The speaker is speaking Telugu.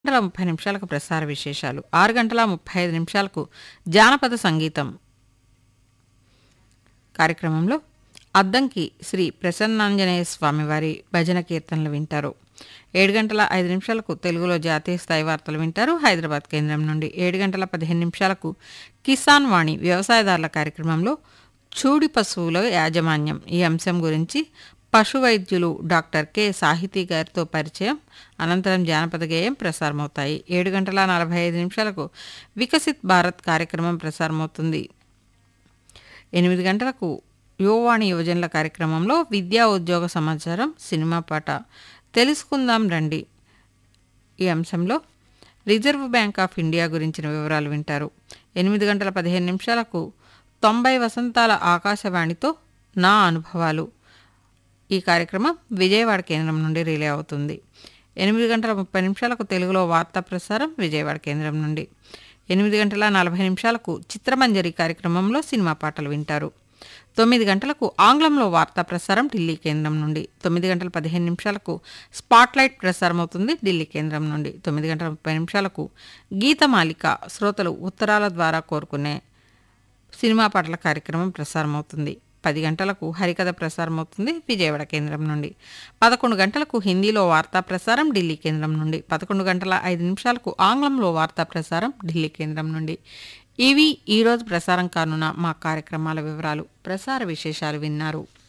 గంటల ముప్పై నిమిషాలకు ప్రసార విశేషాలు ఆరు గంటల ముప్పై ఐదు నిమిషాలకు జానపద సంగీతం కార్యక్రమంలో అద్దంకి శ్రీ ప్రసన్నాంజనేయ స్వామివారి భజన కీర్తనలు వింటారు ఏడు గంటల ఐదు నిమిషాలకు తెలుగులో జాతీయ స్థాయి వార్తలు వింటారు హైదరాబాద్ కేంద్రం నుండి ఏడు గంటల పదిహేను నిమిషాలకు కిసాన్ వాణి వ్యవసాయదారుల కార్యక్రమంలో చూడి పశువుల యాజమాన్యం ఈ అంశం గురించి పశు వైద్యులు డాక్టర్ కె సాహితీ గారితో పరిచయం అనంతరం జానపద గేయం ప్రసారమవుతాయి ఏడు గంటల నలభై ఐదు నిమిషాలకు వికసిత్ భారత్ కార్యక్రమం ప్రసారమవుతుంది ఎనిమిది గంటలకు యువవాణి యువజనుల కార్యక్రమంలో విద్యా ఉద్యోగ సమాచారం సినిమా పాట తెలుసుకుందాం రండి ఈ అంశంలో రిజర్వ్ బ్యాంక్ ఆఫ్ ఇండియా గురించిన వివరాలు వింటారు ఎనిమిది గంటల పదిహేను నిమిషాలకు తొంభై వసంతాల ఆకాశవాణితో నా అనుభవాలు ఈ కార్యక్రమం విజయవాడ కేంద్రం నుండి రిలే అవుతుంది ఎనిమిది గంటల ముప్పై నిమిషాలకు తెలుగులో వార్తా ప్రసారం విజయవాడ కేంద్రం నుండి ఎనిమిది గంటల నలభై నిమిషాలకు చిత్రమంజరి కార్యక్రమంలో సినిమా పాటలు వింటారు తొమ్మిది గంటలకు ఆంగ్లంలో వార్తా ప్రసారం ఢిల్లీ కేంద్రం నుండి తొమ్మిది గంటల పదిహేను నిమిషాలకు స్పాట్లైట్ ప్రసారం అవుతుంది ఢిల్లీ కేంద్రం నుండి తొమ్మిది గంటల ముప్పై నిమిషాలకు గీతమాలిక శ్రోతలు ఉత్తరాల ద్వారా కోరుకునే సినిమా పాటల కార్యక్రమం ప్రసారం అవుతుంది పది గంటలకు హరికథ ప్రసారం అవుతుంది విజయవాడ కేంద్రం నుండి పదకొండు గంటలకు హిందీలో వార్తా ప్రసారం ఢిల్లీ కేంద్రం నుండి పదకొండు గంటల ఐదు నిమిషాలకు ఆంగ్లంలో వార్తా ప్రసారం ఢిల్లీ కేంద్రం నుండి ఇవి ఈరోజు ప్రసారం కానున్న మా కార్యక్రమాల వివరాలు ప్రసార విశేషాలు విన్నారు